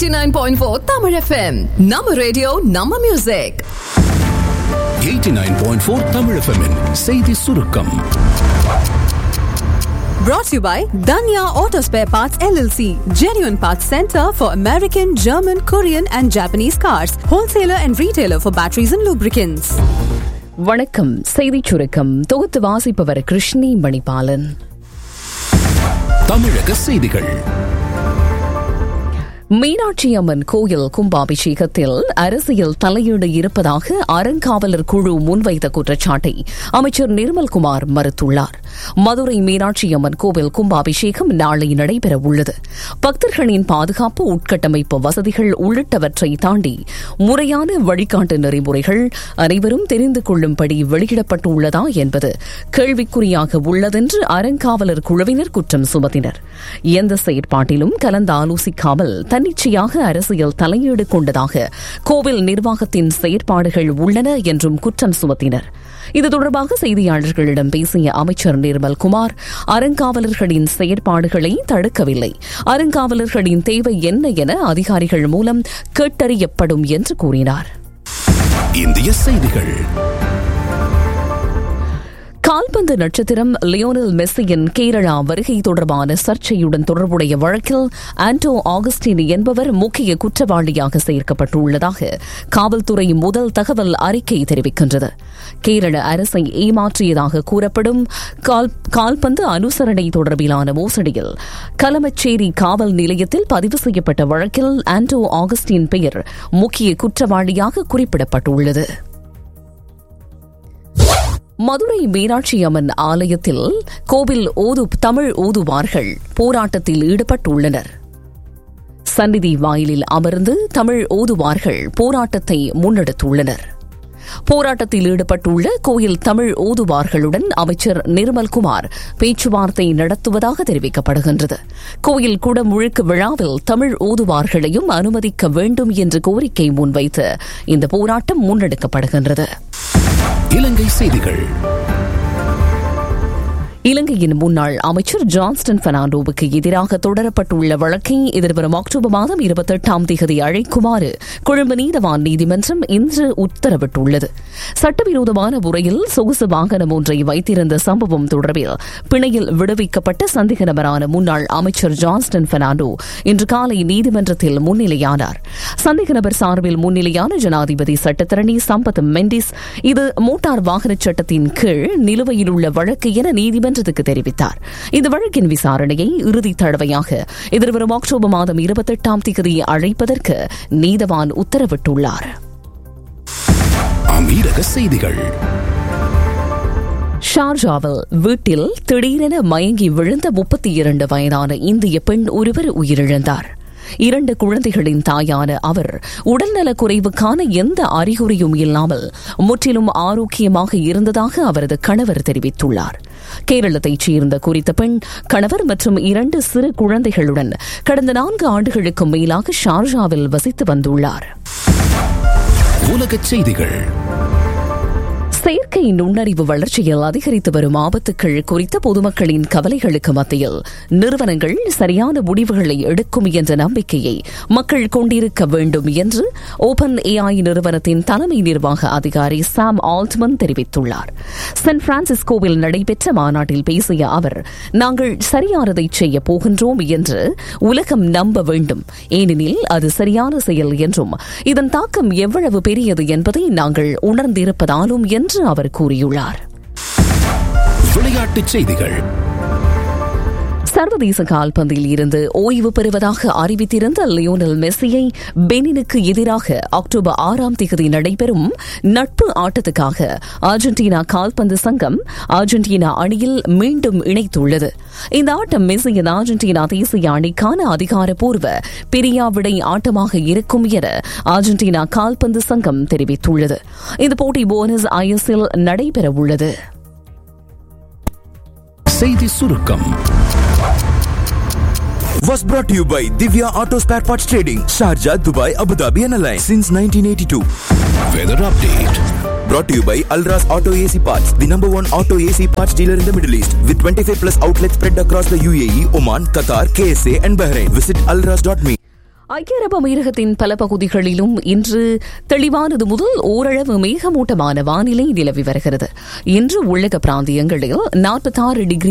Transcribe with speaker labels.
Speaker 1: 89.4 Tamil FM. நம்ம radio நம்ம music
Speaker 2: 89.4 Tamil FM -இன் செய்தி சுருக்கம்
Speaker 1: brought to you by Danya Auto Spare Parts LLC, genuine parts center for American, German, Korean and Japanese cars, wholesaler and retailer for batteries and lubricants.
Speaker 3: வணக்கம் செய்திச் சுருக்கம் தொகுத்து வாசிப்பவர் கிருஷ்ணி மணிபாலன்
Speaker 2: தமிழக செய்திகள்
Speaker 3: மீனாட்சி அம்மன் கோயில் கும்பாபிஷேகத்தில் அரசியல் தலையீடு இருப்பதாக அறங்காவலர் குழு முன்வைத்த குற்றச்சாட்டை அமைச்சர் நிர்மல்குமார் மறுத்துள்ளார் மதுரை மீனாட்சி அம்மன் கோவில் கும்பாபிஷேகம் நாளை நடைபெற உள்ளது பக்தர்களின் பாதுகாப்பு உட்கட்டமைப்பு வசதிகள் உள்ளிட்டவற்றை தாண்டி முறையான வழிகாட்டு நெறிமுறைகள் அனைவரும் தெரிந்து கொள்ளும்படி வெளியிடப்பட்டுள்ளதா என்பது கேள்விக்குறியாக உள்ளதென்று அறங்காவலர் குழுவினர் குற்றம் சுமத்தினர் எந்த செயற்பாட்டிலும் கலந்து ஆலோசிக்காமல் தன்னிச்சையாக அரசியல் தலையீடு கொண்டதாக கோவில் நிர்வாகத்தின் செயற்பாடுகள் உள்ளன என்றும் குற்றம் சுமத்தினர் இது தொடர்பாக செய்தியாளர்களிடம் பேசிய அமைச்சர் நிர்மல்குமார் அறங்காவலர்களின் செயற்பாடுகளை தடுக்கவில்லை அறங்காவலர்களின் தேவை என்ன என அதிகாரிகள் மூலம் கேட்டறியப்படும் என்று கூறினார்
Speaker 2: இந்திய செய்திகள்
Speaker 3: கால்பந்து நட்சத்திரம் லியோனல் மெஸ்ஸியின் கேரளா வருகை தொடர்பான சர்ச்சையுடன் தொடர்புடைய வழக்கில் ஆண்டோ ஆகஸ்டின் என்பவர் முக்கிய குற்றவாளியாக சேர்க்கப்பட்டுள்ளதாக காவல்துறை முதல் தகவல் அறிக்கை தெரிவிக்கின்றது கேரள அரசை ஏமாற்றியதாக கூறப்படும் கால்பந்து அனுசரணை தொடர்பிலான மோசடியில் கலமச்சேரி காவல் நிலையத்தில் பதிவு செய்யப்பட்ட வழக்கில் ஆண்டோ ஆகஸ்டின் பெயர் முக்கிய குற்றவாளியாக குறிப்பிடப்பட்டுள்ளது மதுரை மீனாட்சி அம்மன் ஆலயத்தில் கோவில் ஓது தமிழ் ஓதுவார்கள் போராட்டத்தில் ஈடுபட்டுள்ளனர் சந்நிதி வாயிலில் அமர்ந்து தமிழ் ஓதுவார்கள் போராட்டத்தை முன்னெடுத்துள்ளனர் போராட்டத்தில் ஈடுபட்டுள்ள கோயில் தமிழ் ஓதுவார்களுடன் அமைச்சர் நிர்மல்குமார் பேச்சுவார்த்தை நடத்துவதாக தெரிவிக்கப்படுகின்றது கோயில் குடமுழுக்கு விழாவில் தமிழ் ஓதுவார்களையும் அனுமதிக்க வேண்டும் என்று கோரிக்கை முன்வைத்து இந்த போராட்டம் முன்னெடுக்கப்படுகின்றது
Speaker 2: இலங்கை செய்திகள்
Speaker 3: இலங்கையின் முன்னாள் அமைச்சர் ஜான்ஸ்டன் பெர்னாண்டோவுக்கு எதிராக தொடரப்பட்டுள்ள வழக்கை எதிர்வரும் அக்டோபர் மாதம் இருபத்தெட்டாம் தேதி அழைக்குமாறு கொழும்பு நீதவான் நீதிமன்றம் இன்று உத்தரவிட்டுள்ளது சட்டவிரோதமான முறையில் சொகுசு வாகனம் ஒன்றை வைத்திருந்த சம்பவம் தொடர்பில் பிணையில் விடுவிக்கப்பட்ட சந்தேக நபரான முன்னாள் அமைச்சர் ஜான்ஸ்டன் பெர்னாண்டோ இன்று காலை நீதிமன்றத்தில் முன்னிலையானார் சந்தேக நபர் சார்பில் முன்னிலையான ஜனாதிபதி சட்டத்தரணி சம்பத் மெண்டிஸ் இது மோட்டார் வாகன சட்டத்தின் கீழ் நிலுவையில் உள்ள வழக்கு என நீதிமன்றம் நீதிமன்றத்துக்கு தெரிவித்தார் இந்த வழக்கின் விசாரணையை இறுதி தடவையாக எதிர்வரும் அக்டோபர் மாதம் இருபத்தெட்டாம் தேதி அழைப்பதற்கு நீதவான் உத்தரவிட்டுள்ளார்
Speaker 2: அமீரக செய்திகள்
Speaker 3: ஷார்ஜாவில் வீட்டில் திடீரென மயங்கி விழுந்த முப்பத்தி இரண்டு வயதான இந்திய பெண் ஒருவர் உயிரிழந்தார் இரண்டு குழந்தைகளின் தாயான அவர் உடல்நலக் குறைவுக்கான எந்த அறிகுறியும் இல்லாமல் முற்றிலும் ஆரோக்கியமாக இருந்ததாக அவரது கணவர் தெரிவித்துள்ளார் கேரளத்தைச் சேர்ந்த குறித்த பெண் கணவர் மற்றும் இரண்டு சிறு குழந்தைகளுடன் கடந்த நான்கு ஆண்டுகளுக்கு மேலாக ஷார்ஜாவில் வசித்து வந்துள்ளார்
Speaker 2: உலகச் செய்திகள்
Speaker 3: செயற்கை நுண்ணறிவு வளர்ச்சியில் அதிகரித்து வரும் ஆபத்துக்கள் குறித்த பொதுமக்களின் கவலைகளுக்கு மத்தியில் நிறுவனங்கள் சரியான முடிவுகளை எடுக்கும் என்ற நம்பிக்கையை மக்கள் கொண்டிருக்க வேண்டும் என்று ஓபன் ஏஐ நிறுவனத்தின் தலைமை நிர்வாக அதிகாரி சாம் ஆல்ட்மன் தெரிவித்துள்ளார் சான் பிரான்சிஸ்கோவில் நடைபெற்ற மாநாட்டில் பேசிய அவர் நாங்கள் சரியானதை செய்ய போகின்றோம் என்று உலகம் நம்ப வேண்டும் ஏனெனில் அது சரியான செயல் என்றும் இதன் தாக்கம் எவ்வளவு பெரியது என்பதை நாங்கள் உணர்ந்திருப்பதாலும் என்று என்று அவர் கூறியுள்ளார்
Speaker 2: விளையாட்டுச் செய்திகள்
Speaker 3: சர்வதேச கால்பந்தில் இருந்து ஓய்வு பெறுவதாக அறிவித்திருந்த லியோனல் மெஸ்ஸியை பெனினுக்கு எதிராக அக்டோபர் ஆறாம் தேதி நடைபெறும் நட்பு ஆட்டத்துக்காக அர்ஜென்டினா கால்பந்து சங்கம் அர்ஜென்டினா அணியில் மீண்டும் இணைத்துள்ளது இந்த ஆட்டம் மெஸ்ஸியின் அர்ஜென்டினா தேசிய அணிக்கான அதிகாரப்பூர்வ பிரியாவிடை ஆட்டமாக இருக்கும் என அர்ஜென்டினா கால்பந்து சங்கம் தெரிவித்துள்ளது இந்த போட்டி போனஸ் ஐஎஸ்எல் நடைபெறவுள்ளது
Speaker 2: செய்தி சுருக்கம்
Speaker 4: was brought to you by Divya Auto Spare Parts Trading, Sharjah, Dubai, Abu Dhabi and Alliance since 1982.
Speaker 2: Weather update
Speaker 4: Brought to you by Alras Auto AC Parts, the number one auto AC parts dealer in the Middle East, with 25 plus outlets spread across the UAE, Oman, Qatar, KSA and Bahrain. Visit alras.me.
Speaker 3: ஐக்கிய அரபு அமீரகத்தின் பல பகுதிகளிலும் இன்று தெளிவானது முதல் ஓரளவு மேகமூட்டமான வானிலை நிலவி வருகிறது இன்று உள்ளக பிராந்தியங்களில் நாற்பத்தாறு டிகிரி